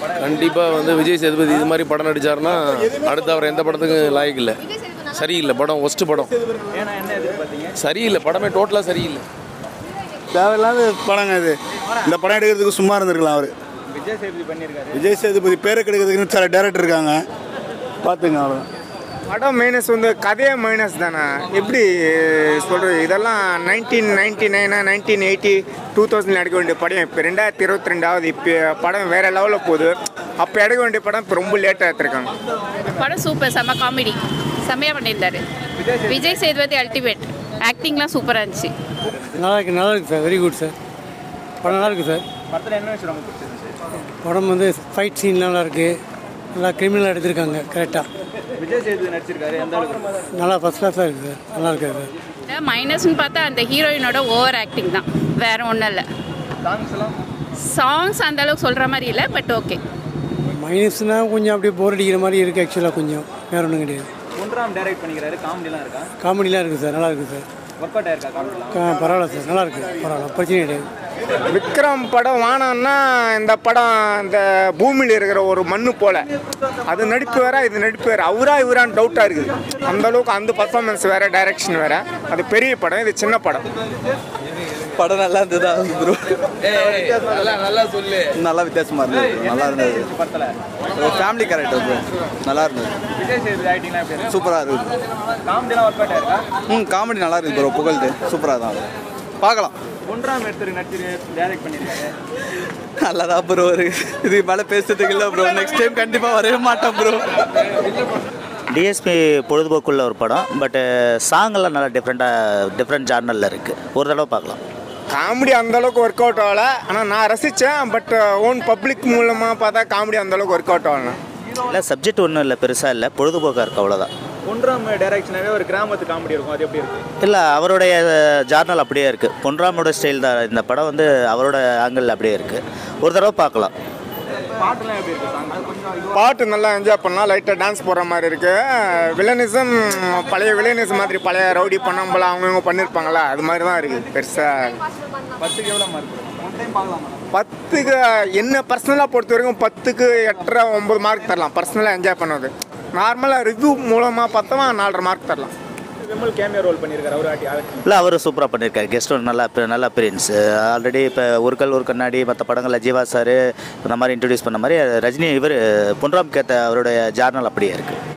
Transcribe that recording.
கண்டிப்பாக வந்து விஜய் சேதுபதி இது மாதிரி படம் நடிச்சாருன்னா அடுத்து அவர் எந்த படத்துக்கும் லாயக்கு இல்லை சரியில்லை படம் ஒஸ்ட்டு படம் ஏன்னா என்ன எதிர்பார்த்தீங்க சரியில்லை படமே டோட்டலாக சரியில்லை தேவையில்லாத படங்க இது இந்த படம் எடுக்கிறதுக்கு சும்மா இருந்திருக்கலாம் அவர் விஜய் சேதுபதி பண்ணியிருக்காரு விஜய் சேதுபதி பேரை கெடுக்கிறதுக்குன்னு சில டேரக்டர் இருக்காங்க பார்த்துங்க அவ்வளோதான் படம் மைனஸ் வந்து கதையே மைனஸ் தானே எப்படி சொல்கிறது இதெல்லாம் நைன்டீன் நைன்டி நைனா நைன்டீன் எயிட்டி டூ தௌசண்ட் எடுக்க வேண்டிய படம் இப்போ ரெண்டாயிரத்தி இருபத்தி ரெண்டாவது இப்போ படம் வேறு லெவலில் போகுது அப்போ எடுக்க வேண்டிய படம் இப்போ ரொம்ப லேட்டாக எடுத்திருக்காங்க படம் சூப்பர் செம்ம காமெடி செம்மையாக பண்ணியிருந்தாரு விஜய் சேதுபதி அல்டிமேட் ஆக்டிங்லாம் சூப்பராக இருந்துச்சு நல்லா இருக்கு நல்லா இருக்கு சார் வெரி குட் சார் படம் நல்லா இருக்கு சார் படத்தில் என்ன விஷயம் ரொம்ப பிடிச்சிருந்துச்சு படம் வந்து ஃபைட் சீன் நல்லா இருக்கு நல்லா கிரிமினலாக எடுத்திருக்காங்க கரெக்டாக விஜய் சேதுபதி நடிச்சிருக்காரு எந்த அளவுக்கு நல்லா ஃபஸ்ட் கிளாஸாக இருக்குது சார் நல்லா இருக்கு சார் மைனஸ்னு பார்த்தா அந்த ஹீரோயினோட ஓவர் ஆக்டிங் தான் வேற ஒன்றும் இல்லை சாங்ஸ் எல்லாம் சாங்ஸ் அந்த அளவுக்கு சொல்கிற மாதிரி இல்லை பட் ஓகே மைனஸ்னால் கொஞ்சம் அப்படியே போர் அடிக்கிற மாதிரி இருக்குது ஆக்சுவலாக கொஞ்சம் வேற ஒன்றும் கிடையாது ஒன்றாம் டைரக்ட் பண்ணிக்கிறாரு காமெடிலாம் இருக்கா காமெடிலாம் இருக்குது சார் நல்லா இருக்குது சார் ஒர்க் அவுட் ஆயிருக்கா காமெடிலாம் கா- பரவாயில்ல சார் நல்லா இருக்கு பரவாயில்ல பிரச்சனை கிடையாது விக்ரம் படம் வானான்னா இந்த படம் இந்த பூமியில் இருக்கிற ஒரு மண்ணு போல அது நடிப்பு வேற இது நடிப்பு வேற அவரா இவரான்னு டவுட்டாக இருக்குது அந்த அளவுக்கு அந்த பர்ஃபார்மன்ஸ் வேற டைரக்ஷன் வேற அது பெரிய படம் இது சின்ன படம் படம் நல்லா இருந்ததா ப்ரோ நல்லா சொல்லு நல்லா வித்தியாசமா இருந்தது நல்லா இருந்தது படத்தில் ஒரு ஃபேமிலி கேரக்டர் ப்ரோ நல்லா இருந்தது விஜய் சேதுபதி ஆக்டிங்லாம் எப்படி இருக்கு சூப்பராக இருக்குது காமெடிலாம் ஒர்க் அவுட் ஆயிருக்கா ம் காமெடி நல்லா இருக்குது ப்ரோ புகழ்து சூப்பராக தான் பார்க்கலாம் ஒன்றாம் எடுத்துருக்கு நடிச்சிரு டைரக்ட் பண்ணியிருக்காரு நல்லா தான் ப்ரோ இருக்கு இது மேலே பேசுறதுக்கு இல்லை ப்ரோ நெக்ஸ்ட் டைம் கண்டிப்பாக வரவே மாட்டோம் ப்ரோ டிஎஸ்பி பொழுதுபோக்குள்ள ஒரு படம் பட்டு சாங்கெல்லாம் நல்லா டிஃப்ரெண்ட்டாக டிஃப்ரெண்ட் ஜார்னலில் இருக்குது ஒரு தடவை பார்க்கலாம் காமெடி அந்த அளவுக்கு ஒர்க் அவுட் ஆகல ஆனால் நான் ரசித்தேன் பட் ஓன் பப்ளிக் மூலமாக பார்த்தா காமெடி அந்த அளவுக்கு ஒர்க் அவுட் ஆகல இல்லை சப்ஜெக்ட் ஒன்றும் இல்லை பெருசாக இல்லை பொழுதுபோக்காக இருக்குது அவ்வளோதான் ஒன்றாம் டைரக்ஷனாவே ஒரு கிராமத்து காமெடி இருக்கும் அது எப்படி இருக்கு இல்லை அவருடைய ஜார்னல் அப்படியே இருக்குது பொன்ராமோட ஸ்டைல் தான் இந்த படம் வந்து அவரோட ஆங்கிள் அப்படியே இருக்குது ஒரு தடவை பார்க்கலாம் பாட்டுலாம் எப்படி இருக்கு சாங் கொஞ்சம் இது பாட்டு நல்லா என்ஜாய் பண்ணலாம் லைட்டாக டான்ஸ் போடுற மாதிரி இருக்கு வில்லனிசம் பழைய வில்லனிசம் மாதிரி பழைய ரவுடி பண்ணம்பல அவங்கவுங்க பண்ணியிருப்பாங்களா அது மாதிரி தான் இருக்குது பெருசாக பத்துக்கு எவ்வளோ மார்க் ஒன் டைம் பார்க்கலாமா பத்துக்கு என்ன பர்சனலாக பொறுத்த வரைக்கும் பத்துக்கு எட்டரை ஒம்பது மார்க் தரலாம் பர்சனலாக என்ஜாய் பண்ணது நார்மலாக ரிவ்யூ மூலமாக பார்த்தோம்னா நாலரை மார்க் தரலாம் விமல் கேமியோ ரோல் பண்ணியிருக்காரு அவர் ஆட்டி ஆக்டிங் இல்லை அவர் சூப்பராக பண்ணியிருக்காரு கெஸ்ட் ஒன்று நல்லா நல்ல அப்பியரன்ஸ் ஆல்ரெடி இப்போ ஒரு கல் ஒரு கண்ணாடி மற்ற படங்களில் ஜீவா சார் இந்த மாதிரி இன்ட்ரடியூஸ் பண்ண மாதிரி ரஜினி இவர் பொன்ராம் கேத்த அவருடைய ஜார்னல் அப்படியே இருக்குது